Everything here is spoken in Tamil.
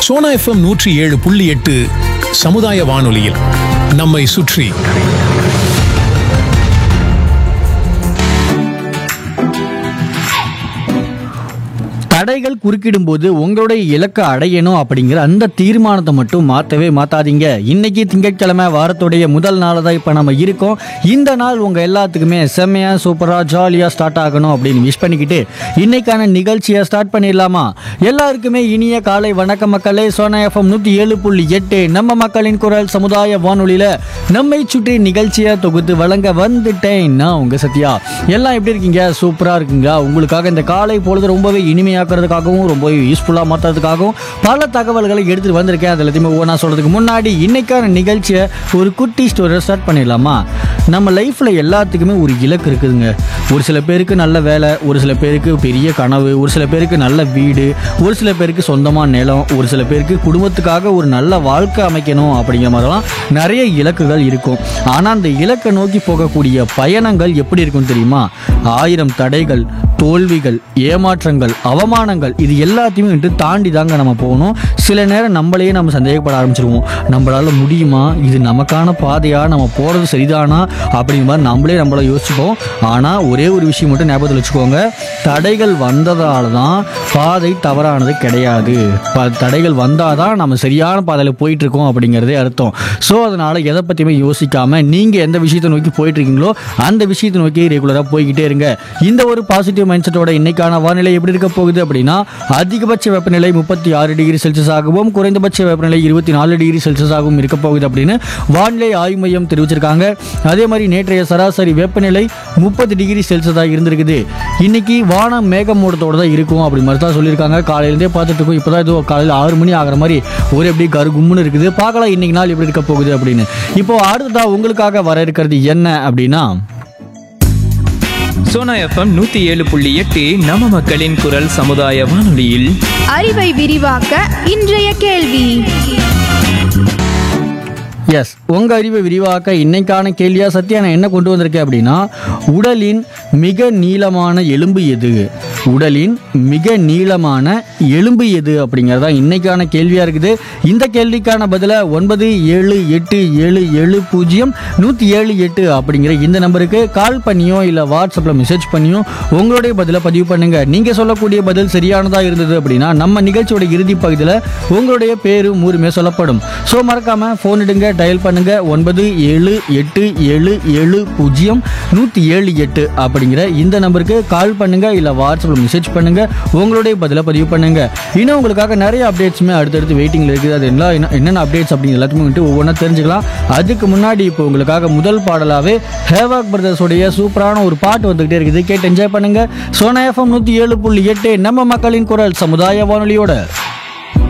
சோனா எஃப்எம் நூற்றி ஏழு புள்ளி எட்டு சமுதாய வானொலியில் நம்மை சுற்றி தடைகள் குறுக்கிடும்போது உங்களுடைய இலக்கை அடையணும் அப்படிங்கிற அந்த தீர்மானத்தை மட்டும் மாற்றவே மாற்றாதீங்க இன்னைக்கு திங்கட்கிழமை வாரத்துடைய முதல் நாள் தான் இப்போ நம்ம இருக்கோம் இந்த நாள் உங்கள் எல்லாத்துக்குமே செம்மையாக சூப்பராக ஜாலியாக ஸ்டார்ட் ஆகணும் அப்படின்னு விஷ் பண்ணிக்கிட்டு இன்னைக்கான நிகழ்ச்சியை ஸ்டார்ட் பண்ணிடலாமா எல்லாருக்குமே இனிய காலை வணக்க மக்களே சோனா எஃப்எம் நூற்றி ஏழு புள்ளி எட்டு நம்ம மக்களின் குரல் சமுதாய வானொலியில் நம்மை சுற்றி நிகழ்ச்சியை தொகுத்து வழங்க வந்துட்டேன் நான் உங்கள் சத்யா எல்லாம் எப்படி இருக்கீங்க சூப்பராக இருக்குங்க உங்களுக்காக இந்த காலை பொழுது ரொம்பவே இனிமையாக்குறதுக்காகவும் ரொம்பவே யூஸ்ஃபுல்லாக மாற்றுறதுக்காகவும் பல தகவல்களை எடுத்துகிட்டு வந்திருக்கேன் அது எல்லாத்தையுமே ஒவ்வொன்றா சொல்கிறதுக்கு முன்னாடி இன்னைக்கான நிகழ்ச்சியை ஒரு குட்டி ஸ்டோரியை ஸ்டார்ட் பண்ணிடலாமா நம்ம லைஃப்பில் எல்லாத்துக்குமே ஒரு இலக்கு இருக்குதுங்க ஒரு சில பேருக்கு நல்ல வேலை ஒரு சில பேருக்கு பெரிய கனவு ஒரு சில பேருக்கு நல்ல வீடு ஒரு சில பேருக்கு சொந்தமாக நிலம் ஒரு சில பேருக்கு குடும்பத்துக்காக ஒரு நல்ல வாழ்க்கை அமைக்கணும் அப்படிங்கிற மாதிரிலாம் நிறைய இலக்குகள் இருக்கும் ஆனால் அந்த இலக்கை நோக்கி போகக்கூடிய பயணங்கள் எப்படி இருக்கும் தெரியுமா ஆயிரம் தடைகள் தோல்விகள் ஏமாற்றங்கள் அவமானங்கள் இது எல்லாத்தையுமே வந்துட்டு தாண்டி தாங்க நம்ம போகணும் சில நேரம் நம்மளையே நம்ம சந்தேகப்பட ஆரம்பிச்சிருவோம் நம்மளால முடியுமா இது நமக்கான பாதையா நம்ம போகிறது சரிதானா அப்படிங்கிற மாதிரி நம்மளே நம்மள யோசிச்சுப்போம் ஆனால் ஒரே ஒரு விஷயம் மட்டும் ஞாபகத்தில் வச்சுக்கோங்க தடைகள் வந்ததால தான் பாதை தவறானது கிடையாது ப- தடைகள் வந்தால் தான் நம்ம சரியான பாதையில் போயிட்டு இருக்கோம் அப்படிங்கிறதே அர்த்தம் ஸோ அதனால் எதை பற்றியுமே யோசிக்காமல் நீங்கள் எந்த விஷயத்தை நோக்கி போயிட்டு இருக்கீங்களோ அந்த விஷயத்தை நோக்கி ரெகுலராக போய்கிட்டே இருங்க இந்த ஒரு பாசிட்டிவ் மைண்ட் செட்டோட இன்னைக்கான வானிலை எப்படி இருக்க போகுது அப்படின்னா அதிகபட்ச வெப்பநிலை முப்பத்தி ஆறு டிகிரி செல்சியஸ் ஆகவும் குறைந்தபட்ச வெப்பநிலை இருபத்தி நாலு டிகிரி செல்சியஸ் ஆகவும் இருக்க போகுது அப்படின்னு வானிலை ஆய்வு மையம் தெரிவிச்சிருக்காங்க அதே மாதிரி நேற்றைய சராசரி வெப்பநிலை முப்பது டிகிரி செல்சியஸாக இருந்திருக்குது இன்னைக்கு வானம் மேகமூட்டத்தோட தான் இருக்கும் அப்படி மாதிரி தான் சொல்லியிருக்காங்க காலையிலேருந்தே பார்த்துட்டு இருக்கோம் இப்போ தான் இது காலையில் ஆறு மணி ஆகிற மாதிரி ஒரு எப்படி கரு கும்முன்னு இருக்குது பார்க்கலாம் இன்னைக்கு நாள் எப்படி இருக்க போகுது அப்படின்னு இப்போ அடுத்ததா உங்களுக்காக வர இருக்கிறது என்ன அப்படின்னா சோனா எஃப்எம் நூத்தி ஏழு புள்ளி எட்டு நம்ம மக்களின் குரல் சமுதாய வானொலியில் அறிவை விரிவாக்க இன்றைய கேள்வி எஸ் உங்க அறிவை விரிவாக்க இன்னைக்கான கேள்வியா சத்யா நான் என்ன கொண்டு வந்திருக்கேன் அப்படின்னா உடலின் மிக நீளமான எலும்பு எது உடலின் மிக நீளமான எலும்பு எது அப்படிங்கிறதா இன்னைக்கான கேள்வியா இருக்குது இந்த கேள்விக்கான பதிலை ஒன்பது ஏழு எட்டு ஏழு ஏழு பூஜ்ஜியம் நூற்றி ஏழு எட்டு அப்படிங்கிற இந்த நம்பருக்கு கால் பண்ணியோ இல்லை வாட்ஸ்அப்பில் மெசேஜ் பண்ணியோ உங்களுடைய பதிலை பதிவு பண்ணுங்க நீங்க சொல்லக்கூடிய பதில் சரியானதா இருந்தது அப்படின்னா நம்ம நிகழ்ச்சியோட இறுதி பகுதியில் உங்களுடைய பேரும் ஊருமே சொல்லப்படும் ஸோ மறக்காம ஃபோன் எடுங்க டயல் பண்ணுங்க ஒன்பது ஏழு எட்டு ஏழு ஏழு பூஜ்ஜியம் நூற்றி ஏழு எட்டு அப்படிங்கிற இந்த நம்பருக்கு கால் பண்ணுங்க இல்லை வாட்ஸ்அப்பில் மெசேஜ் பண்ணுங்க உங்களுடைய பதிலை பதிவு பண்ணுங்க இன்னும் உங்களுக்காக நிறைய அப்டேட்ஸுமே அடுத்தடுத்து வெயிட்டிங்கில் இருக்குது அது எல்லாம் என்ன- என்னென்ன அப்டேட்ஸ் அப்படிங்கிற எல்லாத்தையுமே வந்துட்டு ஒவ்வொன்றா தெரிஞ்சுக்கலாம் அதுக்கு முன்னாடி இப்போ உங்களுக்காக முதல் பாடலாவே ஹேவாக் பிரதர்ஸோடைய சூப்பரான ஒரு பாட்டு வந்துகிட்டே இருக்குது கேட்டு என்ஜாய் பண்ணுங்க சோனா எஃப்எம் நூற்றி ஏழு புள்ளி எட்டு நம்ம மக்களின் குரல் சமுதாய வானொலியோட